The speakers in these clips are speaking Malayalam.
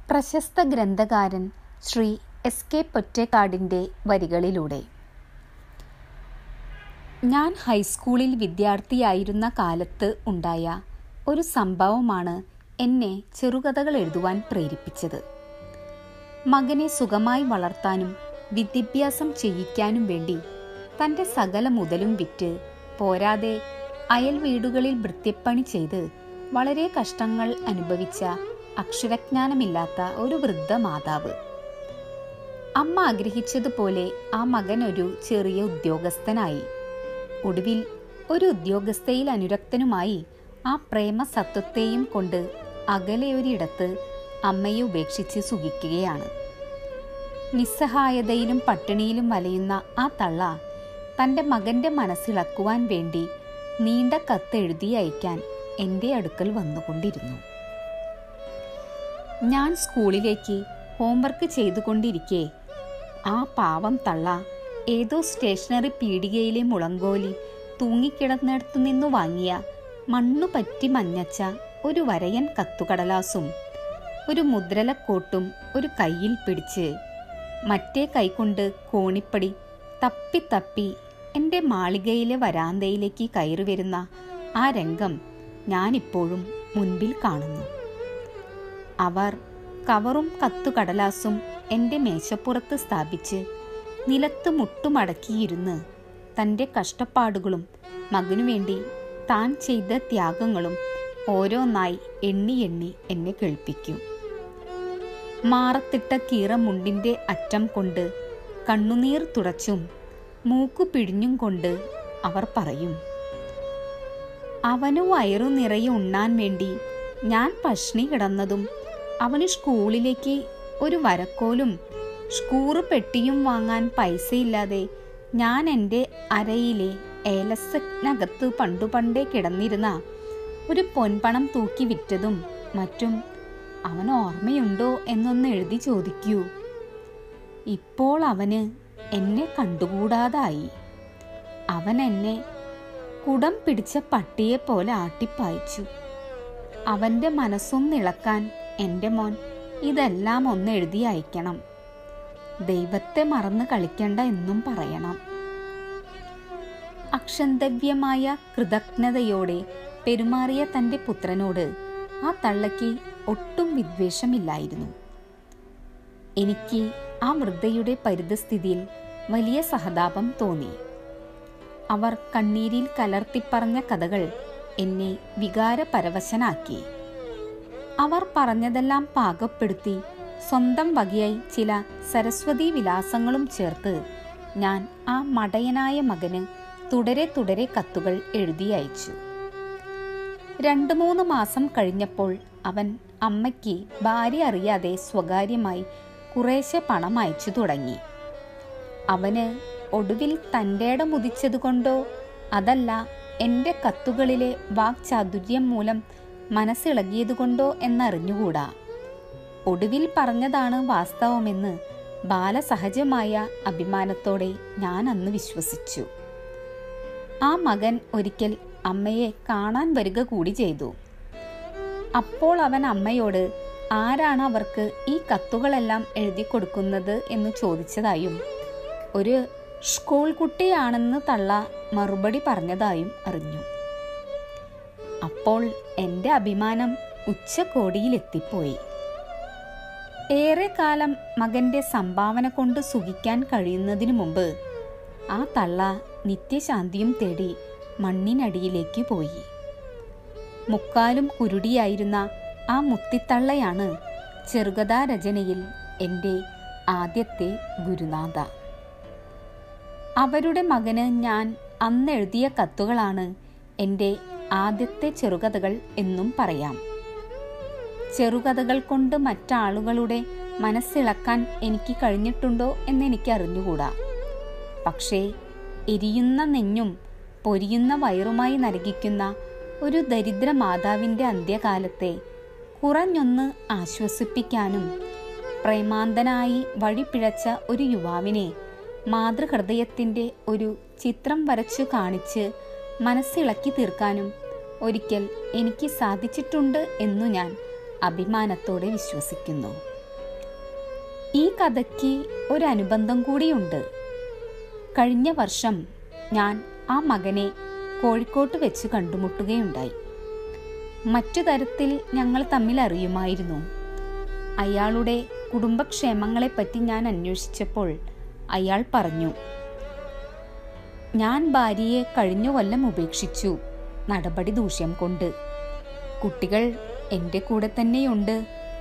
പ്രശസ്ത ഗ്രന്ഥകാരൻ ശ്രീ എസ് കെ പൊറ്റേക്കാടിൻ്റെ വരികളിലൂടെ ഞാൻ ഹൈസ്കൂളിൽ വിദ്യാർത്ഥിയായിരുന്ന കാലത്ത് ഉണ്ടായ ഒരു സംഭവമാണ് എന്നെ ചെറുകഥകൾ എഴുതുവാൻ പ്രേരിപ്പിച്ചത് മകനെ സുഖമായി വളർത്താനും വിദ്യാഭ്യാസം ചെയ്യിക്കാനും വേണ്ടി തൻ്റെ സകല മുതലും വിറ്റ് പോരാതെ അയൽ വീടുകളിൽ വൃത്തിപ്പണി ചെയ്ത് വളരെ കഷ്ടങ്ങൾ അനുഭവിച്ച അക്ഷരജ്ഞാനമില്ലാത്ത ഒരു വൃദ്ധ മാതാവ് അമ്മ ആഗ്രഹിച്ചതുപോലെ ആ മകൻ ഒരു ചെറിയ ഉദ്യോഗസ്ഥനായി ഒടുവിൽ ഒരു ഉദ്യോഗസ്ഥയിൽ അനുരക്തനുമായി ആ പ്രേമസത്വത്തെയും കൊണ്ട് അകലെ ഒരിടത്ത് അമ്മയെ ഉപേക്ഷിച്ച് സുഖിക്കുകയാണ് നിസ്സഹായതയിലും പട്ടിണിയിലും വലയുന്ന ആ തള്ള തൻ്റെ മകൻ്റെ മനസ്സിളക്കുവാൻ വേണ്ടി നീണ്ട കത്തെഴുതി അയക്കാൻ എൻ്റെ അടുക്കൽ വന്നുകൊണ്ടിരുന്നു ഞാൻ സ്കൂളിലേക്ക് ഹോംവർക്ക് ചെയ്തുകൊണ്ടിരിക്കെ ആ പാവം തള്ള ഏതോ സ്റ്റേഷനറി പീടികയിലെ മുളങ്കോലി തൂങ്ങിക്കിടന്നിടത്തു നിന്നു വാങ്ങിയ മണ്ണു പറ്റി മഞ്ഞച്ച ഒരു വരയൻ കത്തുകടലാസും ഒരു മുദ്രലക്കോട്ടും ഒരു കയ്യിൽ പിടിച്ച് മറ്റേ കൈകൊണ്ട് കോണിപ്പടി തപ്പി തപ്പി എൻ്റെ മാളികയിലെ വരാന്തയിലേക്ക് കയറി വരുന്ന ആ രംഗം ഞാനിപ്പോഴും മുൻപിൽ കാണുന്നു അവർ കവറും കത്തുകടലാസും എൻ്റെ മേശപ്പുറത്ത് സ്ഥാപിച്ച് നിലത്ത് മുട്ടുമടക്കിയിരുന്ന് തൻ്റെ കഷ്ടപ്പാടുകളും മകനു വേണ്ടി താൻ ചെയ്ത ത്യാഗങ്ങളും ഓരോന്നായി എണ്ണി എണ്ണി എന്നെ കേൾപ്പിക്കും മാറത്തിട്ട കീറമുണ്ടിൻ്റെ അറ്റം കൊണ്ട് കണ്ണുനീർ തുടച്ചും മൂക്കു പിഴിഞ്ഞും കൊണ്ട് അവർ പറയും അവനു വയറു നിറയെ ഉണ്ണാൻ വേണ്ടി ഞാൻ പഷ്ണി കിടന്നതും അവന് സ്കൂളിലേക്ക് ഒരു വരക്കോലും സ്കൂറ് പെട്ടിയും വാങ്ങാൻ പൈസയില്ലാതെ ഞാൻ എൻ്റെ അരയിലെ ഏലസനകത്ത് പണ്ടു പണ്ടേ കിടന്നിരുന്ന ഒരു പൊൻപണം തൂക്കി വിറ്റതും മറ്റും അവന് ഓർമ്മയുണ്ടോ എന്നൊന്ന് എഴുതി ചോദിക്കൂ ഇപ്പോൾ അവന് എന്നെ കണ്ടുകൂടാതായി അവൻ എന്നെ കുടം പിടിച്ച പട്ടിയെ പോലെ ആട്ടിപ്പായിച്ചു അവൻ്റെ മനസ്സൊന്നിളക്കാൻ എൻ്റെ മോൻ ഇതെല്ലാം ഒന്ന് എഴുതി അയക്കണം ദൈവത്തെ മറന്ന് കളിക്കണ്ട എന്നും പറയണം അക്ഷന്തവ്യമായ കൃതജ്ഞതയോടെ പെരുമാറിയ തൻ്റെ പുത്രനോട് ആ തള്ളയ്ക്ക് ഒട്ടും വിദ്വേഷമില്ലായിരുന്നു എനിക്ക് ആ വൃദ്ധയുടെ പരിതസ്ഥിതിയിൽ വലിയ സഹതാപം തോന്നി അവർ കണ്ണീരിൽ കലർത്തിപ്പറഞ്ഞ കഥകൾ എന്നെ വികാരപരവശനാക്കി അവർ പറഞ്ഞതെല്ലാം പാകപ്പെടുത്തി സ്വന്തം വകയായി ചില സരസ്വതി വിലാസങ്ങളും ചേർത്ത് ഞാൻ ആ മടയനായ മകന് തുടരെ തുടരെ കത്തുകൾ എഴുതി അയച്ചു രണ്ടു മൂന്ന് മാസം കഴിഞ്ഞപ്പോൾ അവൻ അമ്മയ്ക്ക് ഭാര്യ അറിയാതെ സ്വകാര്യമായി കുറേശ്ശെ പണം അയച്ചു തുടങ്ങി അവന് ഒടുവിൽ തൻ്റെ ഇടം ഉദിച്ചതുകൊണ്ടോ അതല്ല എൻ്റെ കത്തുകളിലെ വാക്ചാതുര്യം മൂലം മനസ്സിളകിയതുകൊണ്ടോ എന്നറിഞ്ഞുകൂടാ ഒടുവിൽ പറഞ്ഞതാണ് വാസ്തവമെന്ന് ബാലസഹജമായ അഭിമാനത്തോടെ ഞാൻ അന്ന് വിശ്വസിച്ചു ആ മകൻ ഒരിക്കൽ അമ്മയെ കാണാൻ വരിക കൂടി ചെയ്തു അപ്പോൾ അവൻ അമ്മയോട് ആരാണ് അവർക്ക് ഈ കത്തുകളെല്ലാം എഴുതി കൊടുക്കുന്നത് എന്ന് ചോദിച്ചതായും ഒരു സ്കൂൾ കുട്ടിയാണെന്ന് തള്ള മറുപടി പറഞ്ഞതായും അറിഞ്ഞു അപ്പോൾ എൻ്റെ അഭിമാനം ഉച്ചകോടിയിലെത്തിപ്പോയി ഏറെ കാലം മകന്റെ സംഭാവന കൊണ്ട് സുഖിക്കാൻ കഴിയുന്നതിനു മുമ്പ് ആ തള്ള നിത്യശാന്തിയും തേടി മണ്ണിനടിയിലേക്ക് പോയി മുക്കാലും കുരുടിയായിരുന്ന ആ മുത്തിത്തള്ളയാണ് ചെറുകഥാ രചനയിൽ എൻ്റെ ആദ്യത്തെ ഗുരുനാഥ അവരുടെ മകന് ഞാൻ അന്ന് എഴുതിയ കത്തുകളാണ് എൻ്റെ ആദ്യത്തെ ചെറുകഥകൾ എന്നും പറയാം ചെറുകഥകൾ കൊണ്ട് മറ്റാളുകളുടെ മനസ്സിളക്കാൻ എനിക്ക് കഴിഞ്ഞിട്ടുണ്ടോ എന്നെനിക്ക് അറിഞ്ഞുകൂടാ പക്ഷേ എരിയുന്ന നെഞ്ഞും പൊരിയുന്ന വയറുമായി നരകിക്കുന്ന ഒരു ദരിദ്ര മാതാവിൻ്റെ അന്ത്യകാലത്തെ കുറഞ്ഞൊന്ന് ആശ്വസിപ്പിക്കാനും പ്രേമാന്തനായി വഴിപിഴച്ച ഒരു യുവാവിനെ മാതൃഹൃദയത്തിൻ്റെ ഒരു ചിത്രം വരച്ചു കാണിച്ച് മനസ്സിളക്കി തീർക്കാനും ഒരിക്കൽ എനിക്ക് സാധിച്ചിട്ടുണ്ട് എന്നു ഞാൻ അഭിമാനത്തോടെ വിശ്വസിക്കുന്നു കഥയ്ക്ക് ഒരു അനുബന്ധം കൂടിയുണ്ട് കഴിഞ്ഞ വർഷം ഞാൻ ആ മകനെ കോഴിക്കോട്ട് വെച്ച് കണ്ടുമുട്ടുകയുണ്ടായി മറ്റു തരത്തിൽ ഞങ്ങൾ തമ്മിൽ അറിയുമായിരുന്നു അയാളുടെ കുടുംബക്ഷേമങ്ങളെപ്പറ്റി ഞാൻ അന്വേഷിച്ചപ്പോൾ അയാൾ പറഞ്ഞു ഞാൻ ഭാര്യയെ കഴിഞ്ഞ കൊല്ലം ഉപേക്ഷിച്ചു നടപടി ദൂഷ്യം കൊണ്ട് കുട്ടികൾ എൻ്റെ കൂടെ തന്നെയുണ്ട്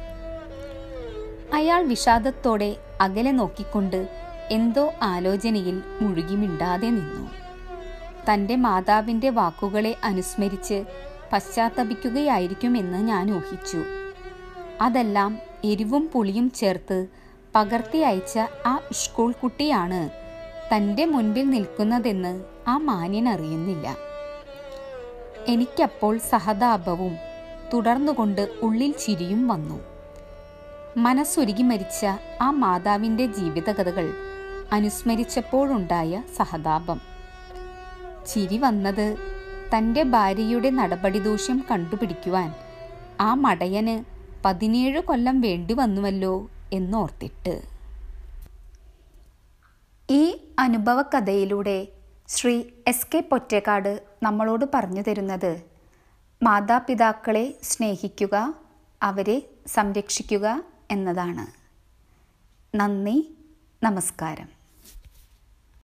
അയാൾ വിഷാദത്തോടെ അകലെ നോക്കിക്കൊണ്ട് എന്തോ ആലോചനയിൽ മുഴുകി മിണ്ടാതെ നിന്നു തൻ്റെ മാതാവിൻ്റെ വാക്കുകളെ അനുസ്മരിച്ച് പശ്ചാത്തപിക്കുകയായിരിക്കുമെന്ന് ഞാൻ ഊഹിച്ചു അതെല്ലാം എരിവും പുളിയും ചേർത്ത് പകർത്തി അയച്ച ആ സ്കൂൾ കുട്ടിയാണ് തൻ്റെ മുൻപിൽ നിൽക്കുന്നതെന്ന് ആ മാന്യൻ അറിയുന്നില്ല എനിക്കപ്പോൾ സഹതാപവും തുടർന്നുകൊണ്ട് ഉള്ളിൽ ചിരിയും വന്നു മനസ്സുരുകി മരിച്ച ആ മാതാവിൻ്റെ ജീവിതകഥകൾ അനുസ്മരിച്ചപ്പോഴുണ്ടായ സഹതാപം ചിരി വന്നത് തൻ്റെ ഭാര്യയുടെ നടപടി ദൂഷ്യം കണ്ടുപിടിക്കുവാൻ ആ മടയന് പതിനേഴ് കൊല്ലം വേണ്ടി വന്നുവല്ലോ എന്നോർത്തിട്ട് ഈ അനുഭവ കഥയിലൂടെ ശ്രീ എസ് കെ പൊറ്റേക്കാട് നമ്മളോട് പറഞ്ഞു തരുന്നത് മാതാപിതാക്കളെ സ്നേഹിക്കുക അവരെ സംരക്ഷിക്കുക എന്നതാണ് നന്ദി നമസ്കാരം